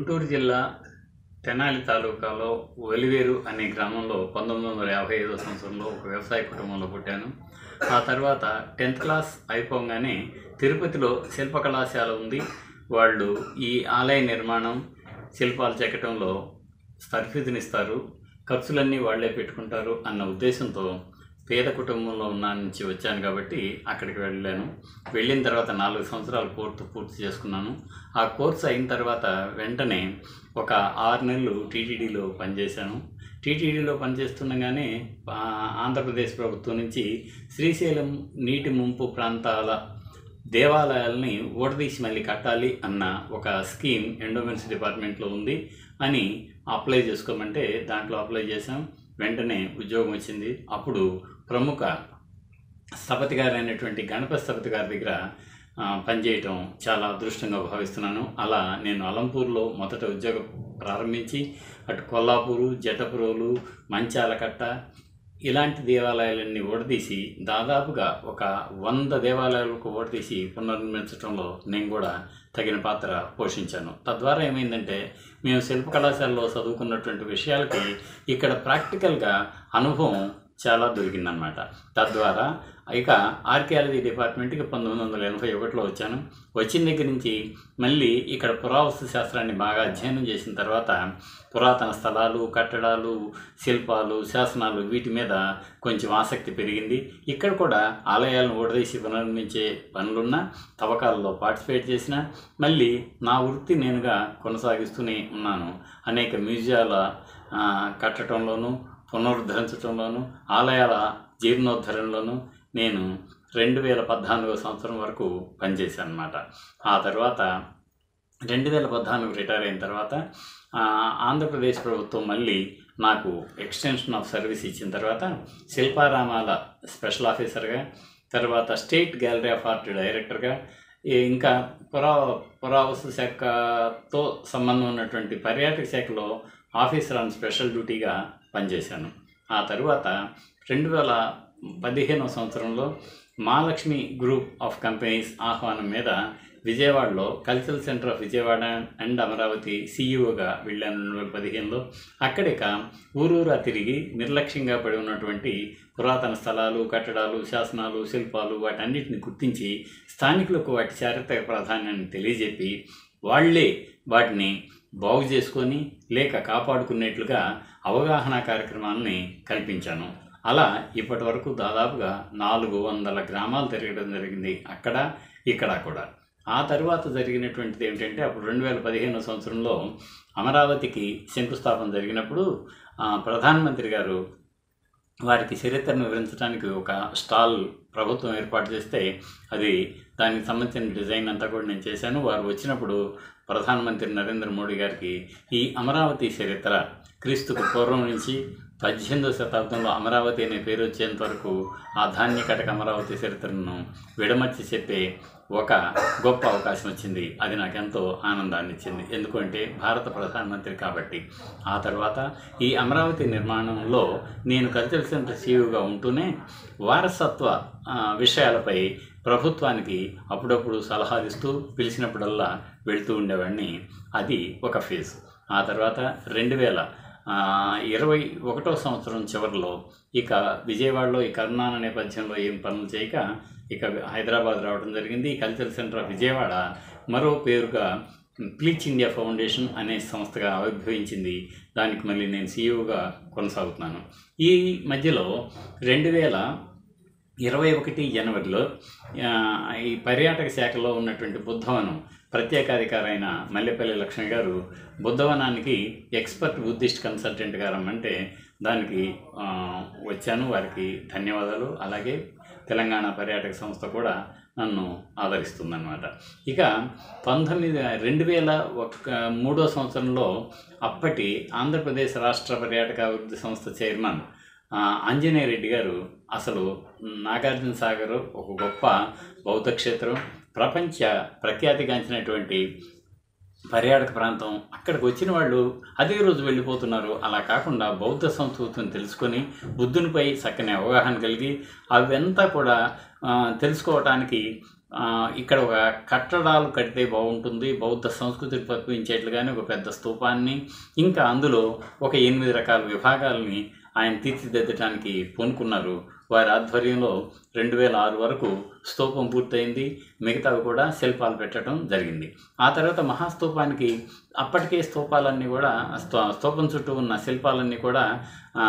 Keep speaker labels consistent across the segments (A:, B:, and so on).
A: గుంటూరు జిల్లా తెనాలి తాలూకాలో ఒలివేరు అనే గ్రామంలో పంతొమ్మిది వందల యాభై ఐదో సంవత్సరంలో ఒక వ్యవసాయ కుటుంబంలో పుట్టాను ఆ తర్వాత టెన్త్ క్లాస్ అయిపోగానే తిరుపతిలో శిల్ప కళాశాల ఉంది వాళ్ళు ఈ ఆలయ నిర్మాణం శిల్పాలు చెక్కటంలో తర్ఫీదునిస్తారు ఖర్చులన్నీ వాళ్ళే పెట్టుకుంటారు అన్న ఉద్దేశంతో పేద కుటుంబంలో ఉన్న నుంచి వచ్చాను కాబట్టి అక్కడికి వెళ్ళాను వెళ్ళిన తర్వాత నాలుగు సంవత్సరాలు కోర్సు పూర్తి చేసుకున్నాను ఆ కోర్సు అయిన తర్వాత వెంటనే ఒక ఆరు నెలలు టీటీడీలో పనిచేశాను టీటీడీలో పనిచేస్తుండగానే ఆ, ఆంధ్రప్రదేశ్ ప్రభుత్వం నుంచి శ్రీశైలం నీటి ముంపు ప్రాంతాల దేవాలయాల్ని ఓడదీసి మళ్ళీ కట్టాలి అన్న ఒక స్కీమ్ ఎండోమెన్స్ డిపార్ట్మెంట్లో ఉంది అని అప్లై చేసుకోమంటే దాంట్లో అప్లై చేశాం వెంటనే ఉద్యోగం వచ్చింది అప్పుడు ప్రముఖ స్థపతి గారు అయినటువంటి గణపతి స్థపతి గారి దగ్గర ఆ, పనిచేయటం చాలా అదృష్టంగా భావిస్తున్నాను అలా నేను అలంపూర్లో మొదట ఉద్యోగం ప్రారంభించి అటు కొల్లాపూరు జటపురోలు మంచాలకట్ట ఇలాంటి దేవాలయాలన్నీ ఓడదీసి దాదాపుగా ఒక వంద దేవాలయాలకు ఓడదీసి పునర్నిర్మించడంలో నేను కూడా తగిన పాత్ర పోషించాను తద్వారా ఏమైందంటే మేము శిల్ప కళాశాలలో చదువుకున్నటువంటి విషయాలకి ఇక్కడ ప్రాక్టికల్గా అనుభవం చాలా దొరికిందనమాట తద్వారా ఇక ఆర్కియాలజీ డిపార్ట్మెంట్కి పంతొమ్మిది వందల ఎనభై ఒకటిలో వచ్చాను వచ్చిన దగ్గర నుంచి మళ్ళీ ఇక్కడ పురావస్తు శాస్త్రాన్ని బాగా అధ్యయనం చేసిన తర్వాత పురాతన స్థలాలు కట్టడాలు శిల్పాలు శాసనాలు వీటి మీద కొంచెం ఆసక్తి పెరిగింది ఇక్కడ కూడా ఆలయాలను ఓడదీసి పునర్నిర్మించే పనులున్న తవ్వకాలలో పార్టిసిపేట్ చేసిన మళ్ళీ నా వృత్తి నేనుగా కొనసాగిస్తూనే ఉన్నాను అనేక మ్యూజియాల ఆ, కట్టడంలోనూ పునరుద్ధరించడంలోనూ ఆలయాల జీర్ణోద్ధరణలోనూ నేను రెండు వేల పద్నాలుగో సంవత్సరం వరకు పనిచేశాను అనమాట ఆ తర్వాత రెండు వేల పద్నాలుగు రిటైర్ అయిన తర్వాత ఆ, ఆంధ్రప్రదేశ్ ప్రభుత్వం మళ్ళీ నాకు ఎక్స్టెన్షన్ ఆఫ్ సర్వీస్ ఇచ్చిన తర్వాత శిల్పారామాల స్పెషల్ ఆఫీసర్గా తర్వాత స్టేట్ గ్యాలరీ ఆఫ్ ఆర్ట్ డైరెక్టర్గా ఈ- ఇంకా పురా పురావస్తు శాఖతో సంబంధం ఉన్నటువంటి పర్యాటక శాఖలో ఆఫీసర్ ఆన్ స్పెషల్ డ్యూటీగా పనిచేశాను ఆ తరువాత రెండు వేల పదిహేనవ సంవత్సరంలో మహాలక్ష్మి గ్రూప్ ఆఫ్ కంపెనీస్ ఆహ్వానం మీద విజయవాడలో cultural centre of Vijayawada and Amaravati సీఈఓగా వెళ్ళాను రెండు వేల పదిహేనులో అక్కడిక ఊరూరా తిరిగి నిర్లక్ష్యంగా పడి ఉన్నటువంటి పురాతన స్థలాలు కట్టడాలు శాసనాలు శిల్పాలు వాటన్నిటిని గుర్తించి స్థానికులకు వాటి చారిత్రక ప్రాధాన్యాన్ని తెలియజెప్పి వాళ్ళే వాటిని బాగు చేసుకొని లేక కాపాడుకునేట్లుగా అవగాహన కార్యక్రమాలని కల్పించాను అలా ఇప్పటి వరకు దాదాపుగా నాలుగు వందల గ్రామాలు తిరగడం జరిగింది అక్కడ ఇక్కడ కూడా ఆ తర్వాత జరిగినటువంటిది ఏమిటంటే అప్పుడు రెండు వేల పదిహేను సంవత్సరంలో అమరావతికి శంకుస్థాపన జరిగినప్పుడు ఆ, ప్రధానమంత్రి గారు వారికి చరిత్రను వివరించడానికి ఒక స్టాల్ ప్రభుత్వం ఏర్పాటు చేస్తే అది దానికి సంబంధించిన డిజైన్ అంతా కూడా నేను చేశాను వారు వచ్చినప్పుడు ప్రధానమంత్రి నరేంద్ర మోడీ గారికి ఈ అమరావతి చరిత్ర క్రీస్తుకు పూర్వం నుంచి పద్దెనిమిదవ శతాబ్దంలో అమరావతి అనే పేరు వచ్చేంత వరకు ఆ ధాన్య కటక అమరావతి చరిత్రను విడమర్చి చెప్పే ఒక గొప్ప అవకాశం వచ్చింది అది నాకెంతో ఆనందాన్ని ఇచ్చింది ఎందుకంటే భారత ప్రధానమంత్రి కాబట్టి ఆ తర్వాత ఈ అమరావతి నిర్మాణంలో నేను కల్చరల్ సెంటర్ సీఈఓగా ఉంటూనే వారసత్వ ఆ, విషయాలపై ప్రభుత్వానికి అప్పుడప్పుడు సలహాలు ఇస్తూ పిలిచినప్పుడల్లా వెళ్తూ ఉండేవాడిని అది ఒక ఫేజ్ ఆ తర్వాత రెండు వేల ఆ, ఇరవై ఒకటో సంవత్సరం చివరిలో ఇక విజయవాడలో ఈ కరోనా నేపథ్యంలో ఏం పనులు చేయక ఇక హైదరాబాద్ రావడం జరిగింది ఈ కల్చరల్ సెంటర్ ఆఫ్ విజయవాడ మరో పేరుగా ప్లీచ్ ఇండియా ఫౌండేషన్ అనే సంస్థగా ఆవిర్భవించింది దానికి మళ్ళీ నేను సీఈఓగా కొనసాగుతున్నాను ఈ మధ్యలో రెండు వేల ఇరవై ఒకటి జనవరిలో ఆ, ఈ పర్యాటక శాఖలో ఉన్నటువంటి బుద్ధవనం ప్రత్యేకాధికారైన మల్లెపల్లి లక్ష్మి గారు బుద్ధవనానికి ఎక్స్పర్ట్ బుద్ధిస్ట్ కన్సల్టెంట్గా రమ్మంటే దానికి ఆ, వచ్చాను వారికి ధన్యవాదాలు అలాగే తెలంగాణ పర్యాటక సంస్థ కూడా నన్ను ఆదరిస్తుందన్నమాట ఇక పంతొమ్మిది రెండు వేల ఒక మూడో సంవత్సరంలో అప్పటి ఆంధ్రప్రదేశ్ రాష్ట్ర పర్యాటక అభివృద్ధి సంస్థ చైర్మన్ ఆ, ఆంజనేయ రెడ్డి గారు అసలు నాగార్జున సాగర్ ఒక గొప్ప బౌద్ధ క్షేత్రం ప్రపంచ ప్రఖ్యాతిగాంచినటువంటి పర్యాటక ప్రాంతం అక్కడికి వచ్చిన వాళ్ళు అదే రోజు వెళ్ళిపోతున్నారు అలా కాకుండా బౌద్ధ సంస్కృతిని తెలుసుకొని బుద్ధునిపై చక్కని అవగాహన కలిగి అవంతా కూడా ఆ, తెలుసుకోవటానికి ఆ, ఇక్కడ ఒక కట్టడాలు కడితే బాగుంటుంది బౌద్ధ సంస్కృతిని ప్రతిబించేట్లుగానే ఒక పెద్ద స్తూపాన్ని ఇంకా అందులో ఒక ఎనిమిది రకాల విభాగాలని ఆయన తీర్చిదిద్దడానికి పూనుకున్నారు వారి ఆధ్వర్యంలో రెండు వేల ఆరు వరకు స్తూపం పూర్తయింది మిగతావి కూడా శిల్పాలు పెట్టడం జరిగింది ఆ తర్వాత మహాస్తూపానికి అప్పటికే స్తూపాలన్నీ కూడా స్తూ స్తూపం చుట్టూ ఉన్న శిల్పాలన్నీ కూడా ఆ,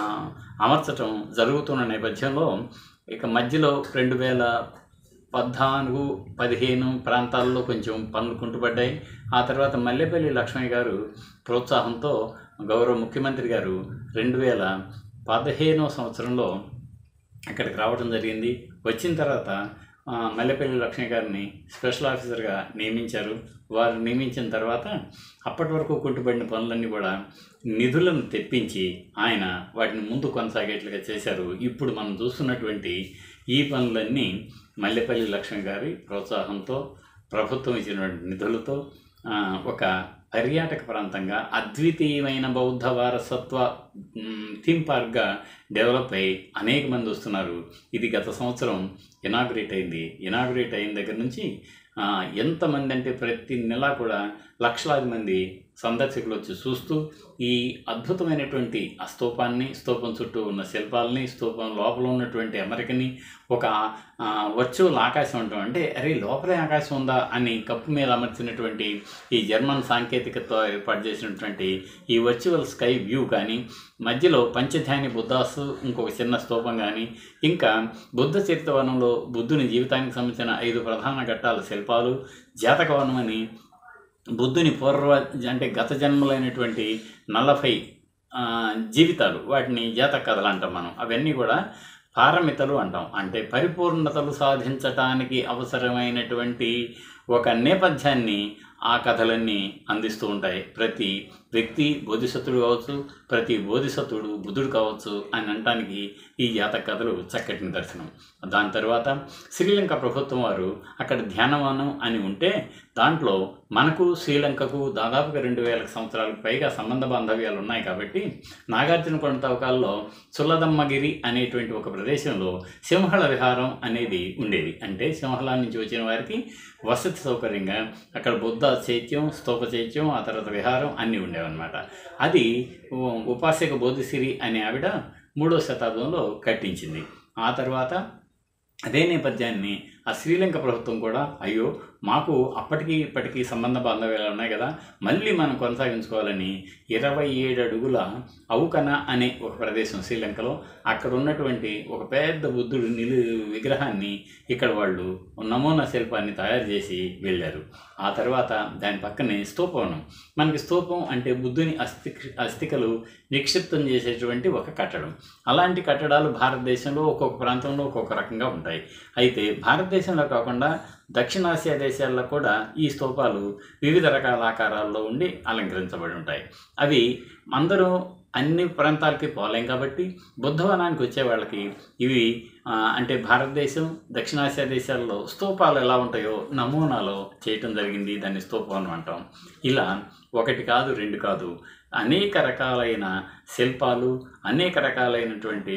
A: అమర్చటం జరుగుతున్న నేపథ్యంలో ఇక మధ్యలో రెండు వేల పద్నాలుగు పదిహేను ప్రాంతాల్లో కొంచెం పనులు కుంటుపడ్డాయి ఆ తర్వాత మల్లెపల్లి లక్ష్మయ్య గారు ప్రోత్సాహంతో గౌరవ ముఖ్యమంత్రి గారు రెండు వేల పదిహేనో సంవత్సరంలో అక్కడికి రావడం జరిగింది వచ్చిన తర్వాత ఆ, మల్లెపల్లి లక్ష్మయ్య గారిని స్పెషల్ ఆఫీసర్గా నియమించారు వారు నియమించిన తర్వాత అప్పటి వరకు కుంటుపడిన పనులన్నీ కూడా నిధులను తెప్పించి ఆయన వాటిని ముందు కొనసాగేట్లుగా చేశారు ఇప్పుడు మనం చూస్తున్నటువంటి ఈ పనులన్నీ మల్లెపల్లి లక్ష్మణ్ గారి ప్రోత్సాహంతో ప్రభుత్వం ఇచ్చినటువంటి నిధులతో ఆ, ఒక పర్యాటక ప్రాంతంగా అద్వితీయమైన బౌద్ధ వారసత్వ మ్, థీమ్ పార్క్గా డెవలప్ అయ్యి అనేక మంది వస్తున్నారు ఇది గత సంవత్సరం ఇనాగ్రేట్ అయింది ఇనాగ్రేట్ అయిన దగ్గర నుంచి ఆ, ఎంతమంది అంటే ప్రతి నెల కూడా లక్షలాది మంది సందర్శకులు వచ్చి చూస్తూ ఈ అద్భుతమైనటువంటి ఆ స్తూపాన్ని స్తూపం చుట్టూ ఉన్న శిల్పాలని స్తూపం లోపల ఉన్నటువంటి అమెరికని ఒక ఆ, వర్చువల్ ఆకాశం అంటాం అంటే అరే లోపలే ఆకాశం ఉందా అని కప్పు మీద అమర్చినటువంటి ఈ జర్మన్ సాంకేతికతో ఏర్పాటు చేసినటువంటి ఈ వర్చువల్ స్కై వ్యూ కానీ మధ్యలో పంచధ్యాని బుద్ధాసు ఇంకొక చిన్న స్తూపం కానీ ఇంకా బుద్ధ చరిత్రవనంలో బుద్ధుని జీవితానికి సంబంధించిన ఐదు ప్రధాన ఘట్టాల శిల్పాలు జాతకవనం అని బుద్ధుని పూర్వ అంటే గత జన్మలైనటువంటి నలభై ఆ, జీవితాలు వాటిని జాతక కథలు అంటాం మనం అవన్నీ కూడా పారమితలు అంటాం అంటే పరిపూర్ణతలు సాధించటానికి అవసరమైనటువంటి ఒక నేపథ్యాన్ని ఆ కథలన్నీ అందిస్తూ ఉంటాయి ప్రతి వ్యక్తి బోధిసత్వుడు కావచ్చు ప్రతి బోధిసత్వుడు బుద్ధుడు కావచ్చు అని అనటానికి ఈ జాతక కథలు చక్కటి నిదర్శనం దాని తర్వాత శ్రీలంక ప్రభుత్వం వారు అక్కడ ధ్యానవనం అని ఉంటే దాంట్లో మనకు శ్రీలంకకు దాదాపుగా రెండు వేల సంవత్సరాలకు పైగా సంబంధ బాంధవ్యాలు ఉన్నాయి కాబట్టి నాగార్జున కొండ తవ్వకాల్లో చుల్లదమ్మగిరి అనేటువంటి ఒక ప్రదేశంలో సింహళ విహారం అనేది ఉండేది అంటే సింహళ నుంచి వచ్చిన వారికి వసతి సౌకర్యంగా అక్కడ బుద్ధ చైత్యం స్తూప చైత్యం ఆ తర్వాత విహారం అన్నీ ఉండేవన్నమాట అది ఉ- ఉపాసక బోధిసిరి అనే ఆవిడ మూడో శతాబ్దంలో కట్టించింది ఆ తర్వాత అదే నేపథ్యాన్ని ఆ శ్రీలంక ప్రభుత్వం కూడా అయ్యో మాకు అప్పటికి ఇప్పటికీ సంబంధ బాంధవ్యాలు ఉన్నాయి కదా మళ్ళీ మనం కొనసాగించుకోవాలని ఇరవై ఏడు అడుగుల అవుకన అనే ఒక ప్రదేశం శ్రీలంకలో అక్కడ ఉన్నటువంటి ఒక పెద్ద బుద్ధుడు నిలు విగ్రహాన్ని ఇక్కడ వాళ్ళు నమూనా శిల్పాన్ని తయారు చేసి వెళ్ళారు ఆ తర్వాత దాని పక్కనే స్తూపవనం మనకి స్తూపం అంటే బుద్ధుని అస్థి అస్థికలు నిక్షిప్తం చేసేటువంటి ఒక కట్టడం అలాంటి కట్టడాలు భారతదేశంలో ఒక్కొక్క ప్రాంతంలో ఒక్కొక్క రకంగా ఉంటాయి అయితే భారతదేశంలో కాకుండా దక్షిణాసియా దేశాల్లో కూడా ఈ స్తూపాలు వివిధ రకాల ఆకారాల్లో ఉండి అలంకరించబడి ఉంటాయి అవి అందరూ అన్ని ప్రాంతాలకి పోలేం కాబట్టి బుద్ధవనానికి వచ్చే వాళ్ళకి ఇవి ఆ, అంటే భారతదేశం దక్షిణాసియా దేశాల్లో స్తూపాలు ఎలా ఉంటాయో నమూనాలో చేయటం జరిగింది దాన్ని స్తూపం అంటాం ఇలా ఒకటి కాదు రెండు కాదు అనేక రకాలైన శిల్పాలు అనేక రకాలైనటువంటి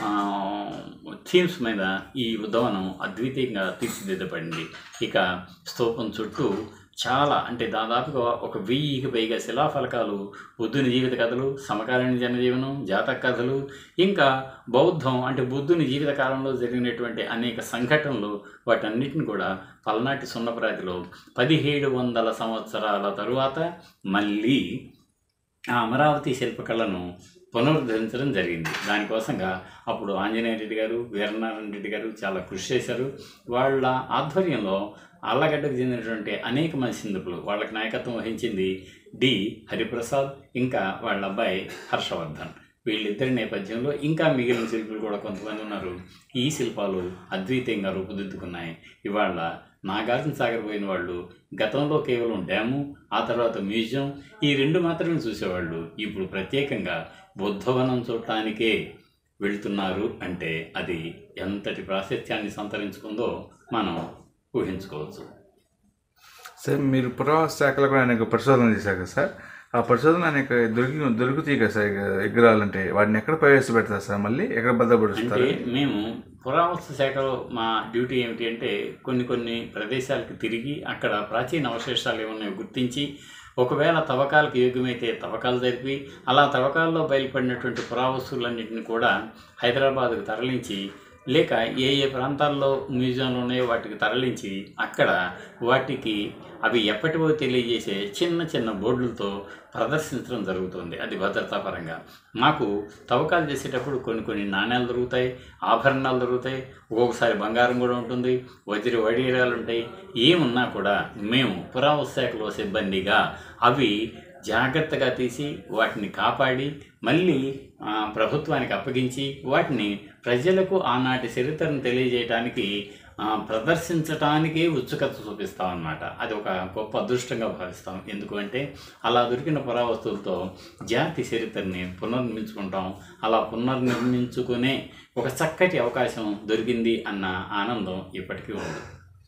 A: థీమ్స్ మీద ఈ ఉద్యమనం అద్వితీయంగా తీర్చిదిద్దబడింది ఇక స్తూపం చుట్టూ చాలా అంటే దాదాపుగా ఒక వెయ్యికి పైగా శిలాఫలకాలు బుద్ధుని జీవిత కథలు సమకాలీన జనజీవనం జాతక కథలు ఇంకా బౌద్ధం అంటే బుద్ధుని జీవిత కాలంలో జరిగినటువంటి అనేక సంఘటనలు వాటన్నిటిని కూడా పల్నాటి సున్నపరాతిలో పదిహేడు వందల సంవత్సరాల తరువాత మళ్ళీ ఆ అమరావతి శిల్పకళను పునరుద్ధరించడం జరిగింది దానికోసంగా అప్పుడు ఆంజనేయ రెడ్డి గారు వీరనారాయణ రెడ్డి గారు చాలా కృషి చేశారు వాళ్ళ ఆధ్వర్యంలో ఆళ్ళగడ్డకు చెందినటువంటి అనేక మంది శిల్పులు వాళ్ళకి నాయకత్వం వహించింది డి హరిప్రసాద్ ఇంకా వాళ్ళ అబ్బాయి హర్షవర్ధన్ వీళ్ళిద్దరి నేపథ్యంలో ఇంకా మిగిలిన శిల్పులు కూడా కొంతమంది ఉన్నారు ఈ శిల్పాలు అద్వితీయంగా రూపుదిద్దుకున్నాయి ఇవాళ నాగార్జున సాగర్ పోయిన వాళ్ళు గతంలో కేవలం డ్యాము ఆ తర్వాత మ్యూజియం ఈ రెండు మాత్రమే చూసేవాళ్ళు ఇప్పుడు ప్రత్యేకంగా బుద్ధవనం చూడటానికే వెళ్తున్నారు అంటే అది ఎంతటి ప్రాశస్త్యాన్ని సంతరించుకుందో మనం ఊహించుకోవచ్చు
B: సార్ మీరు పురావస్తు శాఖలో కూడా అనేక పరిశోధనలు చేశారు కదా సార్ ఆ పరిశోధన అనేక దొరికి దొరుకుతాయి కదా సార్ విగ్రహాలంటే వాటిని ఎక్కడ ప్రవేశపెడతారు సార్ మళ్ళీ ఎక్కడ భద్రపరుస్తారు
A: అంటే మేము పురావస్తు శాఖలో మా డ్యూటీ ఏమిటి అంటే కొన్ని కొన్ని ప్రదేశాలకు తిరిగి అక్కడ ప్రాచీన అవశేషాలు ఏమున్నాయో గుర్తించి ఒకవేళ తవ్వకాలకు యోగ్యమైతే తవ్వకాలు జరిపి అలా తవ్వకాల్లో బయలుపడినటువంటి పురావస్తువులన్నింటిని కూడా హైదరాబాద్కు తరలించి లేక ఏ ఏ ప్రాంతాల్లో మ్యూజియంలు ఉన్నాయో వాటికి తరలించి అక్కడ వాటికి అవి ఎప్పటివో తెలియజేసే చిన్న చిన్న బోర్డులతో ప్రదర్శించడం జరుగుతుంది అది భద్రతాపరంగా మాకు తవ్వకాలు చేసేటప్పుడు కొన్ని కొన్ని నాణ్యాలు దొరుకుతాయి ఆభరణాలు దొరుకుతాయి ఒక్కొక్కసారి బంగారం కూడా ఉంటుంది వజ్ర వడియాలు ఉంటాయి ఏమున్నా కూడా మేము పురావస్తు శాఖలో సిబ్బందిగా అవి జాగ్రత్తగా తీసి వాటిని కాపాడి మళ్ళీ ఆ, ప్రభుత్వానికి అప్పగించి వాటిని ప్రజలకు ఆనాటి చరిత్రను తెలియజేయడానికి ఆ, ప్రదర్శించటానికి ఉత్సుకత చూపిస్తాం అన్నమాట అది ఒక గొప్ప అదృష్టంగా భావిస్తాం ఎందుకంటే అలా దొరికిన పురావస్తువులతో జాతి చరిత్రని పునర్నిర్మించుకుంటాం అలా పునర్నిర్మించుకునే ఒక చక్కటి అవకాశం దొరికింది అన్న ఆనందం ఇప్పటికీ ఉంది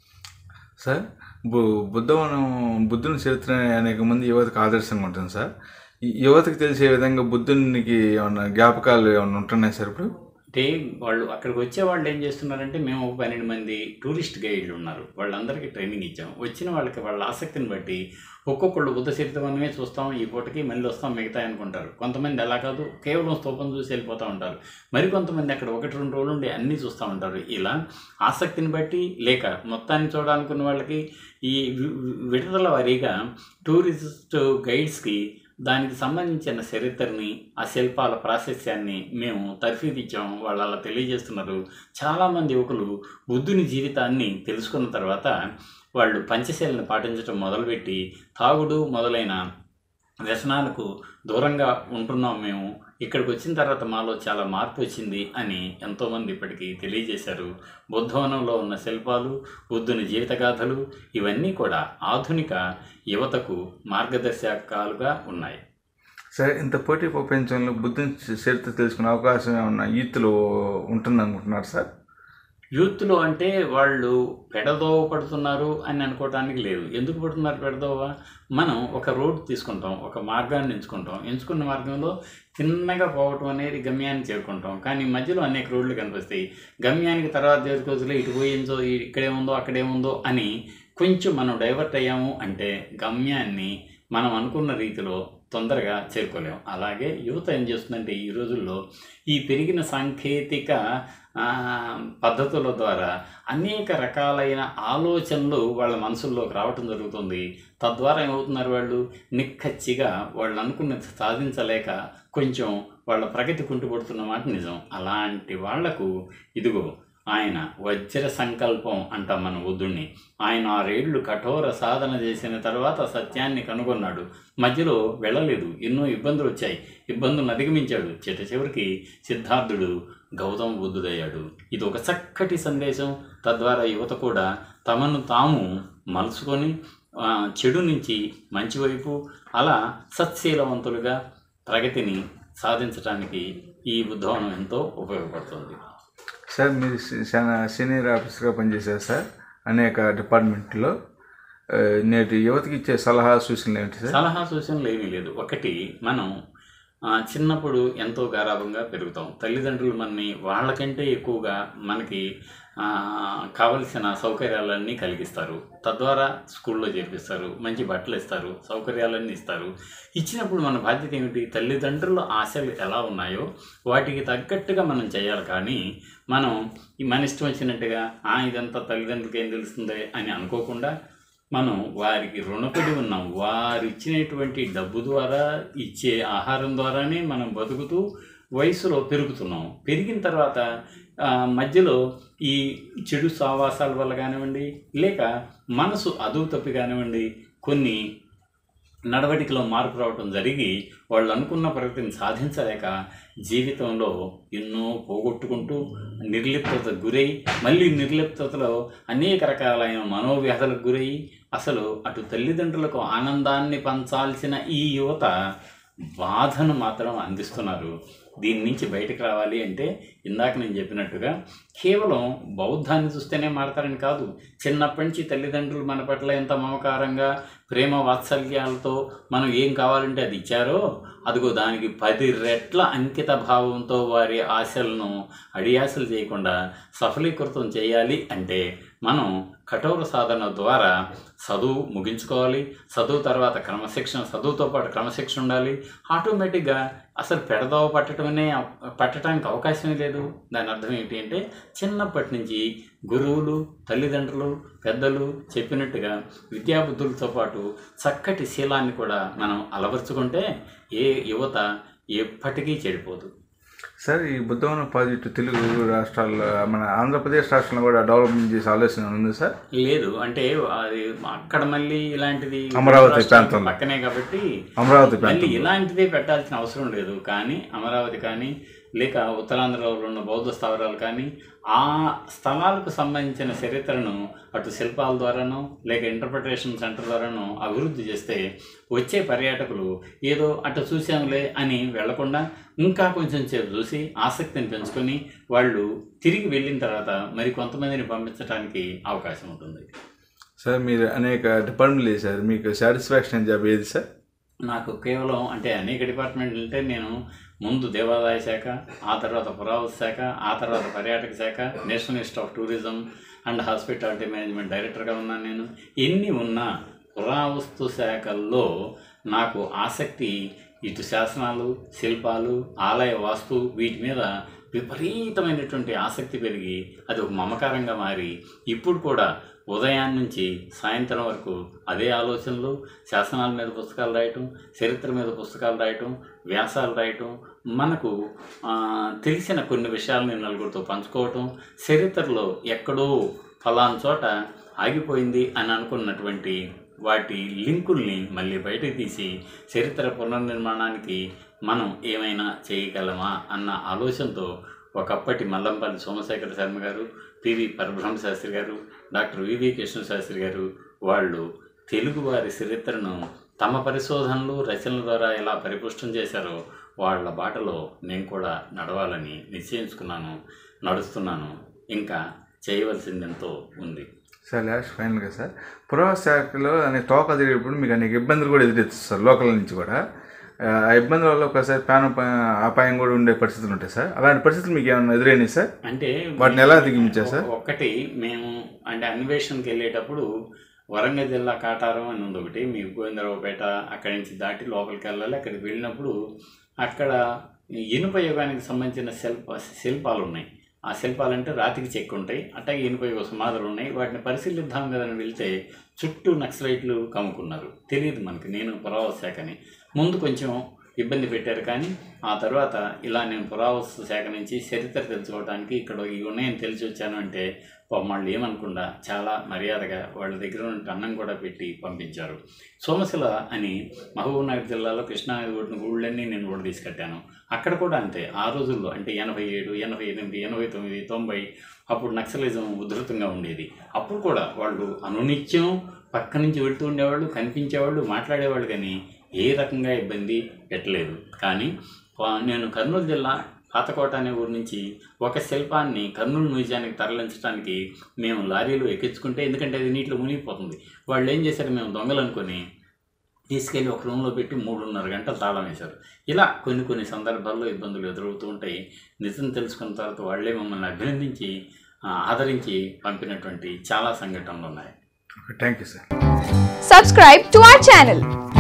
B: సార్ బు బుద్ధవనం బుద్ధుని చరిత్ర అనేక మంది యువతకు ఆదర్శంగా ఉంటుంది సార్ ఈ యువతకు తెలిసే విధంగా బుద్ధునికి ఏమన్నా జ్ఞాపకాలు ఏమన్నా ఉంటున్నాయి సార్ ఇప్పుడు
A: అంటే వాళ్ళు అక్కడికి వచ్చే వాళ్ళు ఏం చేస్తున్నారంటే మేము ఒక పన్నెండు మంది టూరిస్ట్ గైడ్లు ఉన్నారు వాళ్ళందరికీ ట్రైనింగ్ ఇచ్చాం వచ్చిన వాళ్ళకి వాళ్ళ ఆసక్తిని బట్టి ఒక్కొక్కళ్ళు బుద్ధ చరిత్రమే చూస్తాం ఈ పూటకి మళ్ళీ వస్తాం మిగతా అనుకుంటారు కొంతమంది అలా కాదు కేవలం స్తూపం చూసి వెళ్ళిపోతూ ఉంటారు మరి కొంతమంది అక్కడ ఒకటి రెండు రోజులు ఉండి అన్నీ చూస్తూ ఉంటారు ఇలా ఆసక్తిని బట్టి లేక మొత్తాన్ని చూడాలనుకున్న వాళ్ళకి ఈ వి- వి- విడుదల వారీగా టూరిస్ట్ గైడ్స్కి దానికి సంబంధించిన చరిత్రని ఆ శిల్పాల ప్రాశస్యాన్ని మేము తర్ఫీదిచ్చాము వాళ్ళు అలా తెలియజేస్తున్నారు చాలామంది యువకులు బుద్ధుని జీవితాన్ని తెలుసుకున్న తర్వాత వాళ్ళు పంచశీలను పాటించడం మొదలుపెట్టి తాగుడు మొదలైన వ్యసనాలకు దూరంగా ఉంటున్నాం మేము ఇక్కడికి వచ్చిన తర్వాత మాలో చాలా మార్పు వచ్చింది అని ఎంతోమంది ఇప్పటికీ తెలియజేశారు బుద్ధవనంలో ఉన్న శిల్పాలు బుద్ధుని జీవితగాథలు ఇవన్నీ కూడా ఆధునిక యువతకు మార్గదర్శకాలుగా ఉన్నాయి
B: సరే ఇంత పోటీ ప్రపంచంలో బుద్ధుని చరిత్ర తెలుసుకునే అవకాశం ఏమన్నా ఈత్తులు ఉంటుందనుకుంటున్నారు సార్
A: యూత్లో అంటే వాళ్ళు పెడదోవ పడుతున్నారు అని అనుకోవటానికి లేదు ఎందుకు పడుతున్నారు పెడదోవ మనం ఒక రోడ్ తీసుకుంటాం ఒక మార్గాన్ని ఎంచుకుంటాం ఎంచుకున్న మార్గంలో తిన్నగా పోవటం అనేది గమ్యాన్ని చేరుకుంటాం కానీ మధ్యలో అనేక రోడ్లు కనిపిస్తాయి గమ్యానికి తర్వాత చేరుకోవచ్చులే ఇటు పోయిందో ఇక్కడేముందో అక్కడేముందో అని కొంచెం మనం డైవర్ట్ అయ్యాము అంటే గమ్యాన్ని మనం అనుకున్న రీతిలో తొందరగా చేరుకోలేము అలాగే యువత ఏం చేస్తుందంటే ఈ రోజుల్లో ఈ పెరిగిన సాంకేతిక ఆ, పద్ధతుల ద్వారా అనేక రకాలైన ఆలోచనలు వాళ్ళ మనసుల్లోకి రావటం జరుగుతుంది తద్వారా ఏమవుతున్నారు వాళ్ళు నిక్కచ్చిగా వాళ్ళు అనుకున్నది సాధించలేక కొంచెం వాళ్ళ ప్రగతి కుంటుపడుతున్న మాట నిజం అలాంటి వాళ్లకు ఇదిగో ఆయన వజ్ర సంకల్పం అంటాం మన బుద్ధుణ్ణి ఆయన ఆరేళ్లు కఠోర సాధన చేసిన తర్వాత సత్యాన్ని కనుగొన్నాడు మధ్యలో వెళ్ళలేదు ఎన్నో ఇబ్బందులు వచ్చాయి ఇబ్బందులను అధిగమించాడు చిట్ట చివరికి సిద్ధార్థుడు గౌతమ బుద్ధుడయ్యాడు ఇది ఒక చక్కటి సందేశం తద్వారా యువత కూడా తమను తాము మలుచుకొని ఆ, చెడు నుంచి మంచి వైపు అలా సత్శీలవంతులుగా ప్రగతిని సాధించడానికి ఈ బుద్ధవనం ఎంతో ఉపయోగపడుతుంది
B: సార్ మీరు సీ- చాలా సీనియర్ ఆఫీసర్గా పనిచేశారు సార్ అనేక డిపార్ట్మెంట్లో ఆ, నేటి యువతకి ఇచ్చే సలహా సూచనలు ఏంటి సార్
A: సలహా సూచనలు ఏమీ లేదు ఒకటి మనం ఆ, చిన్నప్పుడు ఎంతో గారాభంగా పెరుగుతాం తల్లిదండ్రులు మనని వాళ్ళకంటే ఎక్కువగా మనకి ఆ, కావలసిన సౌకర్యాలన్నీ కలిగిస్తారు తద్వారా స్కూల్లో చేర్పిస్తారు మంచి బట్టలు ఇస్తారు సౌకర్యాలన్నీ ఇస్తారు ఇచ్చినప్పుడు మన బాధ్యత ఏమిటి తల్లిదండ్రుల ఆశలు ఎలా ఉన్నాయో వాటికి తగ్గట్టుగా మనం చేయాలి కానీ మనం ఈ మన ఇష్టం వచ్చినట్టుగా "ఆ, ఇదంతా తల్లిదండ్రులకి ఏం తెలుస్తుంది అని అనుకోకుండా మనం వారికి రుణపడి ఉన్నాం వారు ఇచ్చినటువంటి డబ్బు ద్వారా ఇచ్చే ఆహారం ద్వారానే మనం బతుకుతూ వయసులో పెరుగుతున్నాం పెరిగిన తర్వాత ఆ, మధ్యలో ఈ చెడు సావాసాల వల్ల కానివ్వండి లేక మనసు అదుపు తప్పి కానివ్వండి కొన్ని నడవడికలో మార్పు రావటం జరిగి వాళ్ళు అనుకున్న ప్రగతిని సాధించలేక జీవితంలో ఎన్నో పోగొట్టుకుంటూ నిర్లిప్తత గురై మళ్ళీ నిర్లిప్తతలో అనేక రకాలైన మనోవ్యాధులకు గురై అసలు అటు తల్లిదండ్రులకు ఆనందాన్ని పంచాల్సిన ఈ యువత బాధను మాత్రం అందిస్తున్నారు దీని నుంచి బయటకు రావాలి అంటే ఇందాక నేను చెప్పినట్టుగా కేవలం బౌద్ధాన్ని చూస్తేనే మారతారని కాదు చిన్నప్పటి నుంచి తల్లిదండ్రులు మన పట్ల ఎంత మమకారంగా ప్రేమ వాత్సల్యాలతో మనం ఏం కావాలంటే అది ఇచ్చారో అదిగో దానికి పది రెట్ల అంకిత భావంతో వారి ఆశలను అడియాసలు చేయకుండా సఫలీకృతం చేయాలి అంటే మనం కఠోర సాధన ద్వారా చదువు ముగించుకోవాలి చదువు తర్వాత క్రమశిక్షణ చదువుతో పాటు క్రమశిక్షణ ఉండాలి ఆటోమేటిక్గా అసలు పెడదోవ పట్టడమనే పట్టడానికి అవకాశమే లేదు దాని అర్థం ఏంటి అంటే చిన్నప్పటి నుంచి గురువులు తల్లిదండ్రులు పెద్దలు చెప్పినట్టుగా విద్యాబుద్ధులతో పాటు చక్కటి శీలాన్ని కూడా మనం అలవర్చుకుంటే ఏ యువత ఎప్పటికీ చెడిపోదు
B: సార్ ఈ బుద్ధవన ప్రాజెక్టు తెలుగు రాష్ట్రాల్లో మన ఆంధ్రప్రదేశ్ రాష్ట్రంలో కూడా డెవలప్మెంట్ చేసే ఆలోచన ఉంది సార్
A: లేదు అంటే అది అక్కడ మళ్ళీ ఇలాంటిది
B: అమరావతి
A: రాష్ట్రానికి
B: ప్రాంతంలో.
A: పక్కనే కాబట్టి
B: అమరావతి
A: మళ్ళీ
B: ప్రాంతం
A: ఇలాంటిదే పెట్టాల్సిన అవసరం లేదు కానీ అమరావతి కానీ లేక ఉత్తరాంధ్రలో ఉన్న బౌద్ధ స్థావరాలు కానీ ఆ స్థలాలకు సంబంధించిన చరిత్రను అటు శిల్పాల ద్వారానో లేక ఇంటర్ప్రిటేషన్ సెంటర్ ద్వారానో అభివృద్ధి చేస్తే వచ్చే పర్యాటకులు ఏదో అటు చూసాంలే అని వెళ్లకుండా ఇంకా కొంచెం సేపు చూసి ఆసక్తిని పెంచుకొని వాళ్ళు తిరిగి వెళ్ళిన తర్వాత మరి కొంతమందిని పంపించడానికి అవకాశం ఉంటుంది
B: సార్ మీరు అనేక డిపార్ట్మెంట్లు చేశారు మీకు సాటిస్ఫాక్షన్ జాబ్ ఏది సార్
A: నాకు కేవలం అంటే అనేక డిపార్ట్మెంట్లు అంటే నేను ముందు దేవాదాయ శాఖ ఆ తర్వాత పురావస్తు శాఖ ఆ తర్వాత పర్యాటక శాఖ national institute of tourism and hospitality management డైరెక్టర్గా ఉన్నాను నేను ఎన్ని ఉన్నా పురావస్తు శాఖల్లో నాకు ఆసక్తి ఇటు శాసనాలు శిల్పాలు ఆలయ వాస్తు వీటి మీద విపరీతమైనటువంటి ఆసక్తి పెరిగి అది ఒక మమకారంగా మారి ఇప్పుడు కూడా ఉదయం నుంచి సాయంత్రం వరకు అదే ఆలోచనలు శాసనాల మీద పుస్తకాలు రాయటం చరిత్ర మీద పుస్తకాలు రాయటం వ్యాసాలు రాయటం మనకు ఆ, తెలిసిన కొన్ని విషయాలని నలుగురితో పంచుకోవటం చరిత్రలో ఎక్కడో ఫలాన్ చోట ఆగిపోయింది అని అనుకున్నటువంటి వాటి లింకుల్ని మళ్ళీ బయటకు తీసి చరిత్ర పునర్నిర్మాణానికి మనం ఏమైనా చేయగలమా అన్న ఆలోచనతో ఒకప్పటి మల్లంపల్లి సోమశేఖర శర్మ గారు పివి పరబ్రహ్మ శాస్త్రి గారు డాక్టర్ వివి కృష్ణ శాస్త్రి గారు వాళ్ళు తెలుగువారి చరిత్రను తమ పరిశోధనలు రచనల ద్వారా ఎలా పరిపుష్టం చేశారో వాళ్ళ బాటలో నేను కూడా నడవాలని నిశ్చయించుకున్నాను నడుస్తున్నాను ఇంకా చేయవలసింది ఎంతో ఉంది
B: సార్ లాస్ట్ ఫైనల్గా సార్ పురావస్తు శాఖలో అనే తోక తిరిగేప్పుడు మీకు అనేక ఇబ్బందులు కూడా ఎదురవుతుంది సార్ లోకల్ నుంచి కూడా ఆ ఇబ్బందుల వల్ల ఒకసారి ప్రాణ అపాయం కూడా ఉండే పరిస్థితులు ఉంటాయి సార్ అలాంటి పరిస్థితులు మీకు ఏమైనా ఎదురైనాయి సార్
A: అంటే
B: వాటిని ఎలా దిగించారు సార్?
A: ఒ- ఒకటి మేము అంటే అన్వేషణకి వెళ్ళేటప్పుడు వరంగల్ జిల్లా కాటారం అని ఉంది ఒకటి మీ గోవిందరావుపేట అక్కడి నుంచి దాటి లోపలికి వెళ్ళాలి అక్కడికి వెళ్ళినప్పుడు అక్కడ ఇనుప యుగానికి సంబంధించిన శిల్ప శిల్పాలు ఉన్నాయి ఆ శిల్పాలు అంటే రాతికి చెక్కు ఉంటాయి అట్లాగే ఇనుప యుగ సమాధులు ఉన్నాయి వాటిని పరిశీలిద్దాం కదని వెళ్తే చుట్టూ నక్సలైట్లు కమ్ముకున్నారు తెలియదు మనకి నేను పురావస్తు శాఖని ముందు కొంచెం ఇబ్బంది పెట్టారు కానీ ఆ తర్వాత ఇలా నేను పురావస్తు శాఖ నుంచి చరిత్ర తెలుసుకోవడానికి ఇక్కడ ఇవి ఉన్నాయని తెలిసి వచ్చాను అంటే పాపం వాళ్ళు ఏమనకుండా చాలా మర్యాదగా వాళ్ళ దగ్గర ఉన్న అన్నం కూడా పెట్టి పంపించారు సోమశిల అని మహబూబ్నగర్ జిల్లాలో కృష్ణానది ఒడ్డున గుళ్ళన్నీ నేను కూడా తీసుకెట్టాను అక్కడ కూడా అంతే ఆ రోజుల్లో అంటే ఎనభై ఏడు ఎనభై ఎనిమిది ఎనభై తొమ్మిది తొంభై అప్పుడు నక్సలిజం ఉధృతంగా ఉండేది అప్పుడు కూడా వాళ్ళు అనునిత్యం పక్క నుంచి వెళ్తూ ఉండేవాళ్ళు కనిపించేవాళ్ళు మాట్లాడేవాళ్ళు కానీ ఏ రకంగా ఇబ్బంది పెట్టలేదు కానీ వా- నేను కర్నూలు జిల్లా పాతకోట అనే ఊరు నుంచి ఒక శిల్పాన్ని కర్నూలు మ్యూజియానికి తరలించడానికి మేము లారీలు ఎక్కించుకుంటే ఎందుకంటే అది నీటిలో మునిగిపోతుంది వాళ్ళు ఏం చేశారు మేము దొంగలు అనుకొని తీసుకెళ్ళి ఒక రూమ్లో పెట్టి మూడున్నర గంటలు తాళం వేశారు ఇలా కొన్ని కొన్ని సందర్భాల్లో ఇబ్బందులు ఎదురవుతూ ఉంటాయి నిజం తెలుసుకున్న తర్వాత వాళ్ళే మమ్మల్ని అభినందించి ఆ, ఆదరించి పంపినటువంటి చాలా సంఘటనలు ఉన్నాయి
B: thank you sir
C: Subscribe to our channel